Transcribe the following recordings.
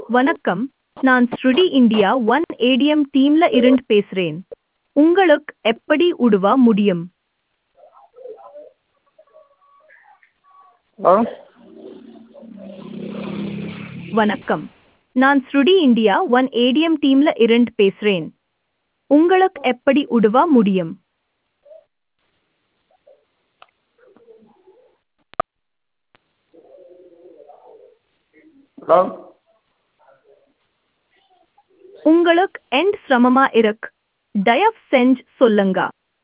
வணக்கம் நான் ஸ்ருடி இந்தியா ஒன் ஏடிஎம் டீம்ல இருந்து பேசுறேன் உங்களுக்கு எப்படி உதவ முடியும் ஹலோ வணக்கம் நான் ஸ்ருடி இந்தியா ஒன் ஏடிஎம் டீம்ல இருந்து பேசுறேன் உங்களுக்கு எப்படி உதவ முடியும் ஹலோ உங்களுக்கு எண்ட் சிரமமா இருக்கு தயவு செஞ்சு சொல்லுங்க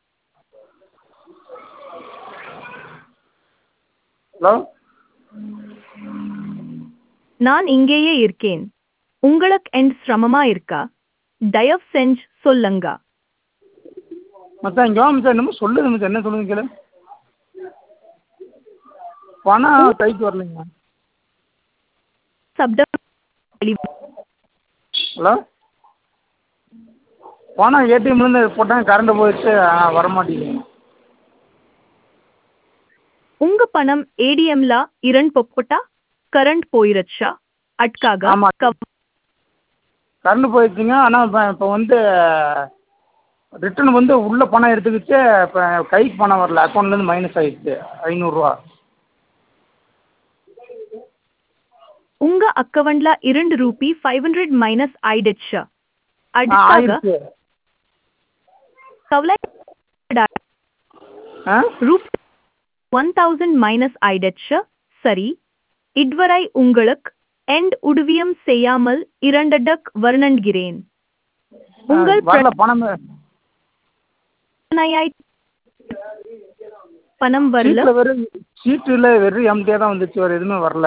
ஹலோ நான் இங்கேயே இருக்கேன் உங்களுக்கு எண்ட் சிரமமா இருக்கா தயவு செஞ்சு சொல்லுங்க மச்சான் இங்கே வா மச்சான் என்னமோ சொல்லுது மச்சான் என்ன சொல்லுங்க கேளு பணம் கைக்கு வரலைங்க சப்தம் ஹலோ பணம் ஏடிஎம்லேருந்து போட்டாங்க கரண்ட் போயிடுச்சு ஆனால் வர மாட்டேங்குது உங்க பணம் ஏடிஎம்ல இரண்டு பொப்பட்டா கரண்ட் போயிருச்சா அட்காக ஆமா. கவ- கரண்ட் போயிடுச்சுங்க ஆனால் இப்போ இப்போ வந்து ரிட்டர்ன் வந்து உள்ள பணம் எடுத்துக்கிச்சு இப்போ கைக்கு பணம் வரல அக்கௌண்ட்லேருந்து மைனஸ் ஆயிடுச்சு ஐநூறுரூவா உங்க அக்கவுண்ட்ல இரண்டு ரூபி ஃபைவ் ஹண்ட்ரட் மைனஸ் ஆயிடுச்சு அதுக்காக ஆயிடுச்சு கவலை ஆ ரூப் ஒன் தௌசண்ட் மைனஸ் ஆயிடுச்சு சரி இதுவரை உங்களுக்கு எண்ட் உதவியம் செய்யாமல் இரண்டடக் வர்ணன்கிறேன் உங்கள் வரல பணம் பிரச்சனையாய் பணம் வரல சீட்டில் வெறும் சீட்டில் வெறும் எம்டியாக தான் வந்துச்சு வேறு எதுவுமே வரல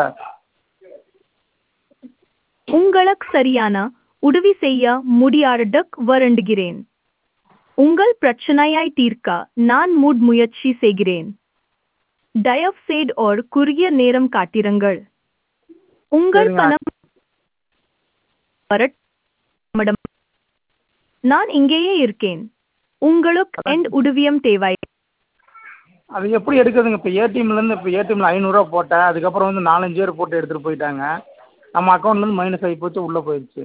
உங்களுக்கு சரியான உதவி செய்ய முடியாததக் வருந்துகிறேன் உங்கள் பிரச்சனையை தீர்க்க நான் மூட் முயற்சி செய்கிறேன் தயவு செய்து ஒரு குறுகிய நேரம் காட்டிருங்கள் உங்கள் சரிங்க. பணம் வரட் மேடம் நான் இங்கேயே இருக்கேன் உங்களுக்கு என் உதவியம் தேவை அது எப்படி எடுக்கிறதுங்க இப்போ ஏடிஎம்லேருந்து இப்போ ஏடிஎம்ல ஐநூறுரூவா போட்டேன் அதுக்கப்புறம் வந்து நாலஞ்சு பேர் போட்டு எடுத்துகிட்டு போயிட்டாங்க நம்ம அக்கௌண்ட்லேருந்து மைனஸ் ஆகி போச்சு உள்ளே போயிடுச்சு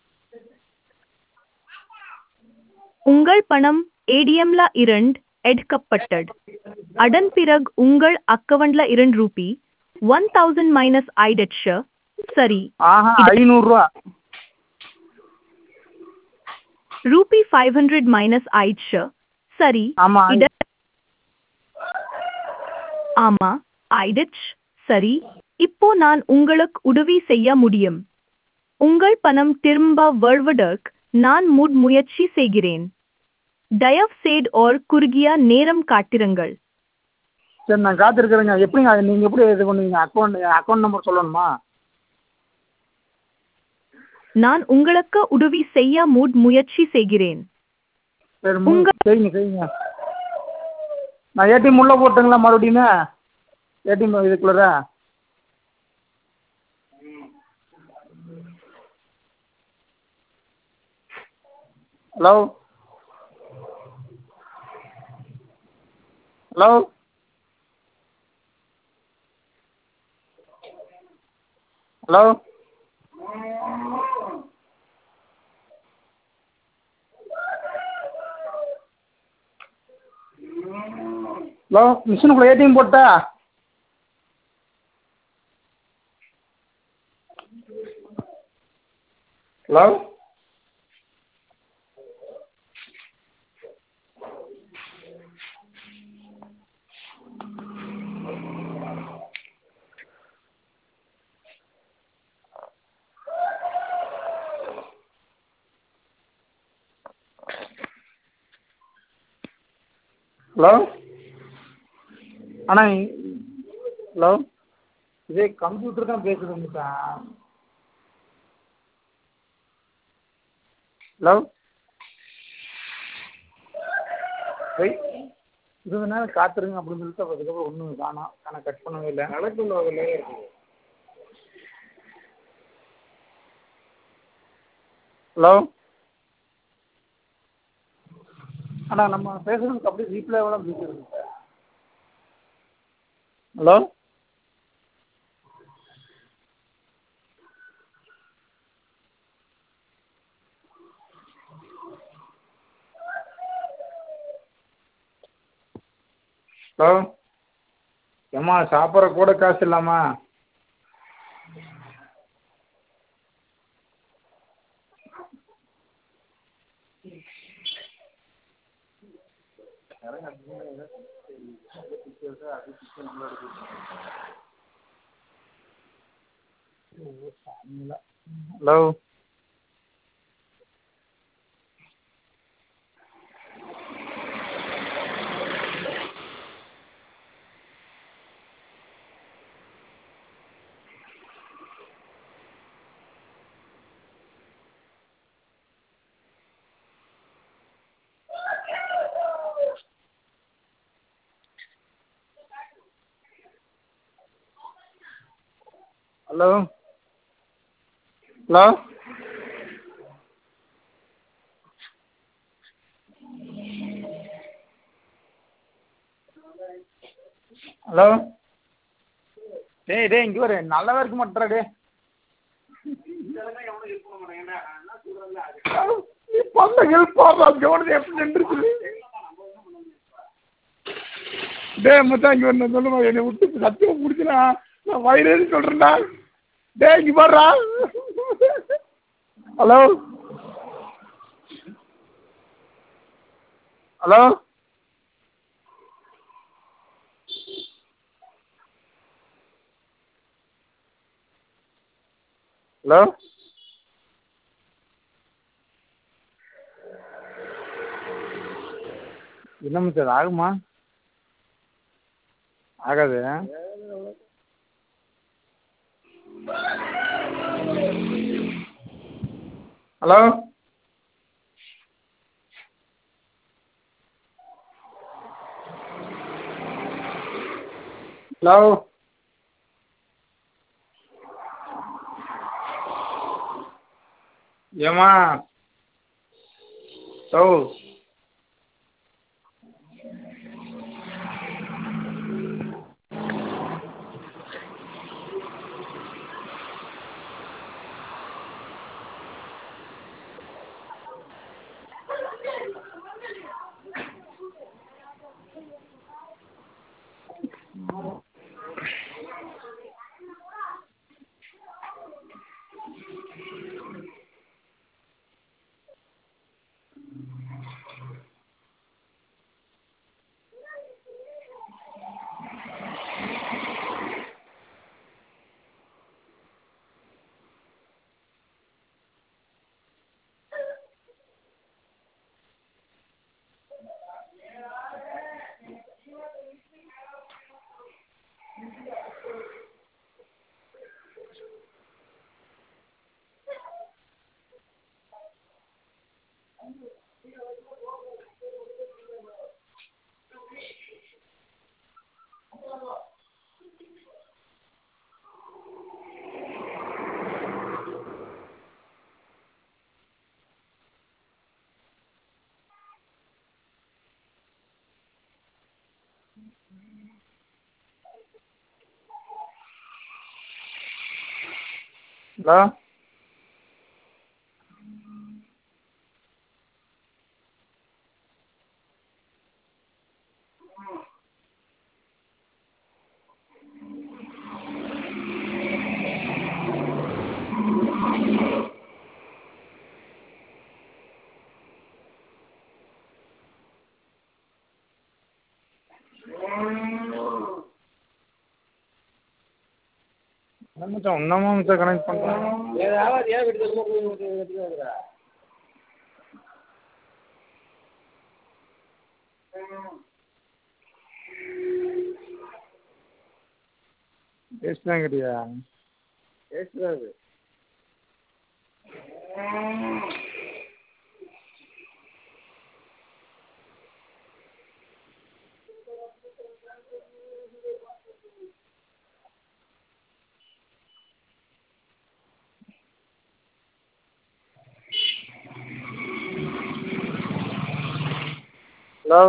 உங்கள் பணம் ஏடிஎம்ல இரண்டு எடுக்கப்பட்டது அதன் பிறகு உங்கள் அக்கவுண்ட்ல இரண்டு ரூபி ஒன் தௌசண்ட் மைனஸ் ஆயிடுச்சு சரி ஆஹா ஐநூறுரூவா ரூபி ஃபைவ் ஹண்ட்ரட் மைனஸ் ஆயிடுச்சு சரி ஆமாம் இத ஆமா ஆயிடுச்சு சரி இப்போ நான் உங்களுக்கு உதவி செய்ய முடியும் உங்கள் பணம் திரும்ப வருவதற்கு நான் முட் முயற்சி செய்கிறேன் தயவு செய்து ஒரு குறுகிய நேரம் காட்டிருங்கள் சரி நான் காத்திருக்கிறேங்க எப்படிங்க அது நீங்கள் எப்படி இது பண்ணுவீங்க அக்கௌண்ட் அக்கௌண்ட் நம்பர் சொல்லணுமா நான் உங்களுக்கு உதவி செய்ய முட் முயற்சி செய்கிறேன் சரி மு- உங்க- சரிங்க சரிங்க நான் ஏடிஎம் உள்ளே போட்டுங்களா மறுபடியுமே ஏடிஎம் இதுக்குள்ளே ஹலோ ஹலோ ஹலோ ஹலோ மிஷினுக்குள்ள ஏடிஎம் போட்டா ஹலோ ஹலோ அண்ணா ஹலோ இதே கம்ப்யூட்டர் தான் பேசுதுங்க சார் ஹலோ வெயிட் இருபது நேரம் காத்துருங்க அப்படின்னு சொல்லிட்டு அப்புறம் அதுக்கப்புறம் ஒன்றும் காணோம் ஆனால் கட் பண்ணவே இல்லை கணக்கு ஒன்று அதில் ஹலோ அண்ணா நம்ம பேசுகிறதுக்கு அப்படியே ரீப்ளேவாக தான் பேசுகிறோங்க சார் ஹலோ ஹலோ ஏம்மா சாப்பிட்ற கூட காசு இல்லைம்மா ஹலோ ஹலோ ஹலோ ஹலோ டேய் டேய் இங்கே வரு நல்லாவே இருக்க மாட்டேறா டேய் நீ பண்ண ஹெல்ப் பாடுறா கவனத்தை எப்படி நின்றுச்சு டேய் மச்சான் இங்கே வரணும் சொல்லுமா என்னை விட்டு சத்தியம் முடிச்சுனா நான் வயிறு சொல்கிறேன்டா டேய் இங்கே பாடுறா ஹலோ ஹலோ ஹலோ என்ன மச்சான் அது ஆகுமா ஆகாது ஹலோ ஹலோ ஏம்மா ஓ ஹலோ என்ன மச்சான் இன்னமும் மச்சான் கனெக்ட் பண்ணுறேன் பேசலாம் கிடையா பேசுறாரு ஹலோ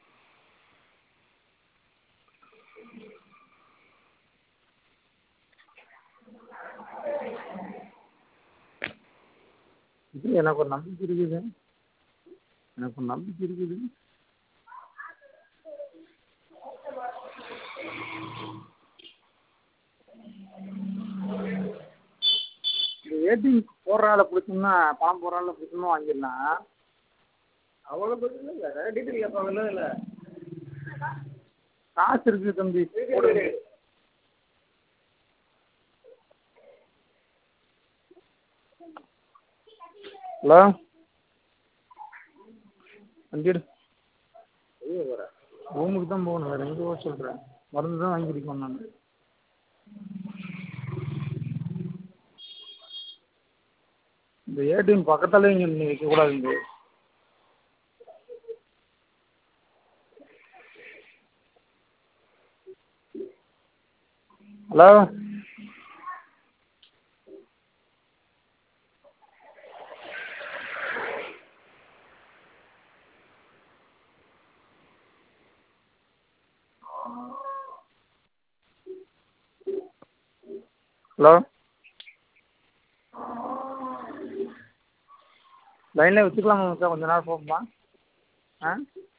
இது எனக்கு ஒரு நம்பிக்கை இருக்குது எனக்கு ஒரு நம்பிக்கை இருக்குது ஏடிஎம் போடுறால பிடிச்சோம்னா பணம் போடுறால பிடிச்சோம்னா வாங்கிடலாம் அவ்வளோ பிரச்சனை இல்லை நிறைய டீட்டெயில் கேட்பாங்கல்ல இல்லை காசு இருக்குது தம்பி போடு. ஹலோ வண்டி எடு எங்கே போகிற ரூமுக்கு தான் போகணும் வேறு எங்கே போக சொல்கிறேன் மருந்து தான் வாங்கியிருக்கோம் நான் இந்த ஏடிஎம் பக்கத்தாலே இங்கே நீ வைக்கக்கூடாதுங்க ஹலோ ஹலோ லைன்லேயே வச்சுக்கலாமா சார் கொஞ்ச நேரம் போகுமா ஆ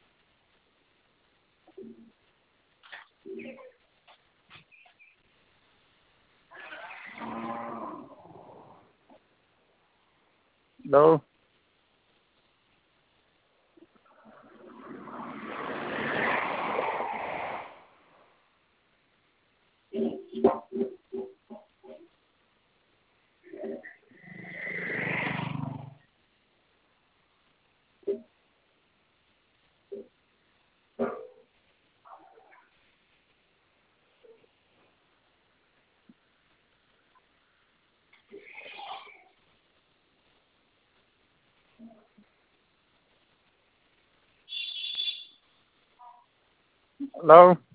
hello hello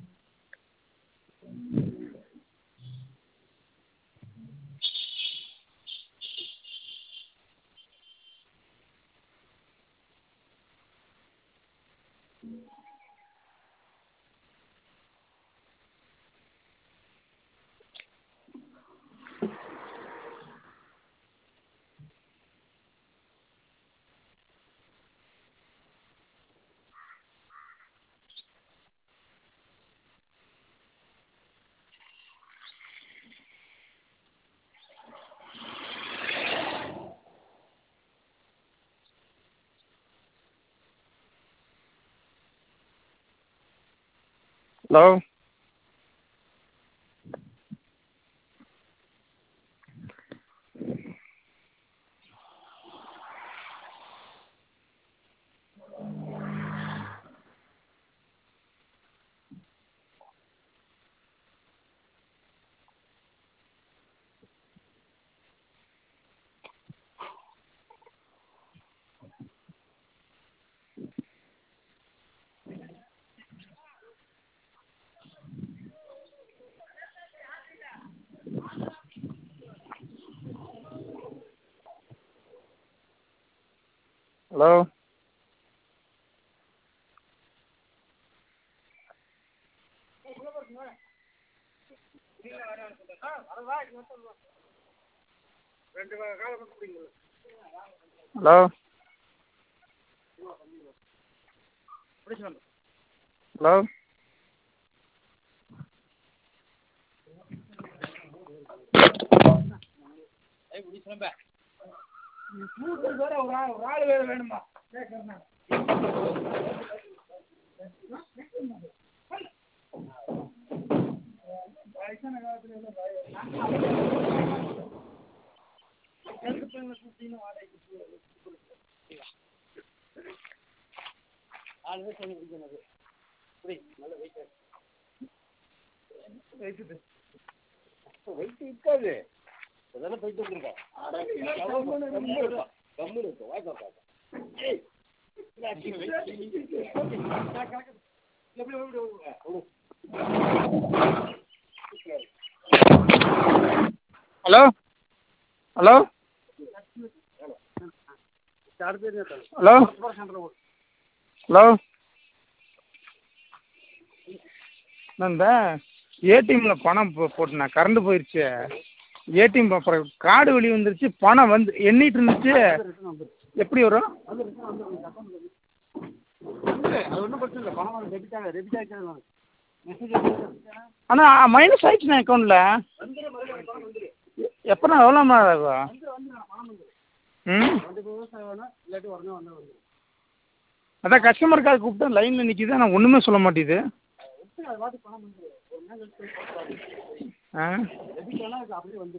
hello hello hello hello ஒரு ஆள் வேற வேணுமா வெயிட் இருக்காது அதெல்லாம் போயிட்டு வந்துருக்கோம் கம்மு இருக்கும் கம்மு இருக்கும் வாய்ப்பு இருக்காது ஏய் ஹலோ ஹலோ ஹலோ ஹலோ நான் இந்த ஏடிஎம்மில் பணம் போ போட்டேன் கரண்ட் போயிடுச்சு ஏடிஎம் அப்புறம் கார்டு வெளியே வந்துருச்சு பணம் வந்து எண்ணிட்டு இருந்துச்சு எப்படி வரும் அது ஒன்றும் பிரச்சனை இல்லை பணம் வந்து டெபிட் ஆக டெபிட் ஆகிட்டு மெசேஜ் ஆனால் மைனஸ் ஆயிடுச்சுண்ணே அக்கௌண்ட்டில் எப்போண்ணா எவ்வளோ மணி நேரம் ஆகும் ம் கண்டிப்பாக விவசாயம் வேணும் இல்லாட்டி உடனே வந்தால் வந்து அதான் கஸ்டமர் கார் கூப்பிட்டா லைனில் நிற்கிது ஆனால் ஒன்றுமே சொல்ல மாட்டேங்குது அது பாட்டு பணம் வந்து ஒரு நாள் கழிச்சு பார்ப்பாங்க. ஆ டெபிட் ஆனால் அது அப்படியே வந்து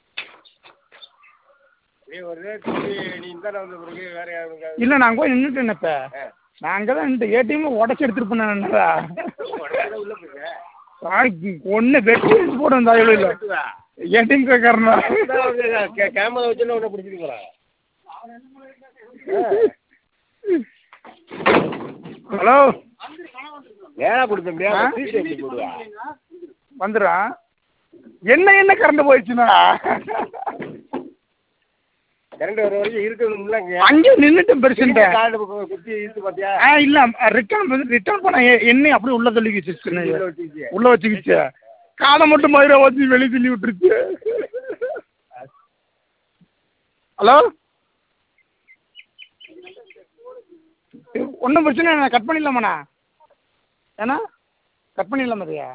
நீ ஒரு ரேட்டு நீ இந்த வந்து பிறகு வேற யாருங்க இல்லை நான் போய் நின்றுட்டேன் இப்போ நான் அங்கே தான் நின்று ஏடிஎம் உடச்சி எடுத்துட்டு போனேன் என்னடா உள்ள போயிருக்க ஒன்று வெட்டி எடுத்து போட வந்தா எவ்வளோ இல்லை ஏடிஎம் கேட்கறனா கேமரா வச்சு உன்னை பிடிச்சிட்டு போறான் ஹலோ ஏன்னா கொடுத்த ஆ? முடியாது சீட்டு எப்படி போடுவா வந்துடா என்ன என்ன கறந்து போயிடுச்சுன்னா கரண்ட் வர வரைக்கும் இருக்கணும்ல இங்க அங்கே நின்றுட்டு பெருசுன்ட்டேன் கார்டு குத்தி இழுத்து பார்த்தியா ஆ இல்லை ரிட்டர்ன் வந்து ரிட்டர்ன் பண்ண எ- எண்ணெய் அப்படியே உள்ள தள்ளி உள்ள வச்சிருச்சு வச்சுக்கிச்சு உள்ள வச்சுக்கிச்சு காதை மட்டும் மயிரை வச்சு வெளியே தள்ளி விட்டுருச்சு ஹலோ ஒன்றும் பிரச்சனை இல்லை கட் பண்ணிடலாமாண்ணா ஏன்னா கட் பண்ணிடலாம் மதியா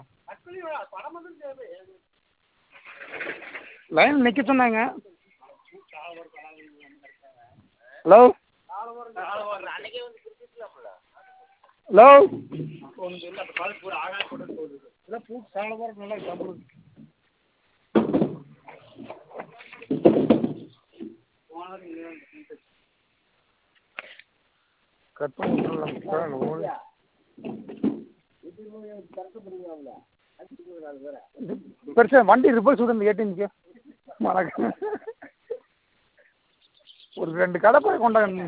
லைன் நிற்க சொன்னாங்க ஹலோ ஹலோ கட் பண்ணி பெருசா வண்டி ரிப்பேர் சொல்லுங்க ஏடிஎம்க்கு மறக்க ஒரு ரெண்டு கடை போய் கொண்டாங்க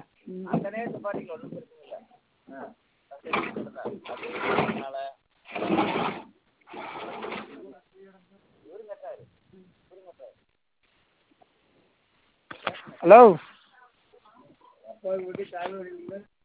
ஹலோ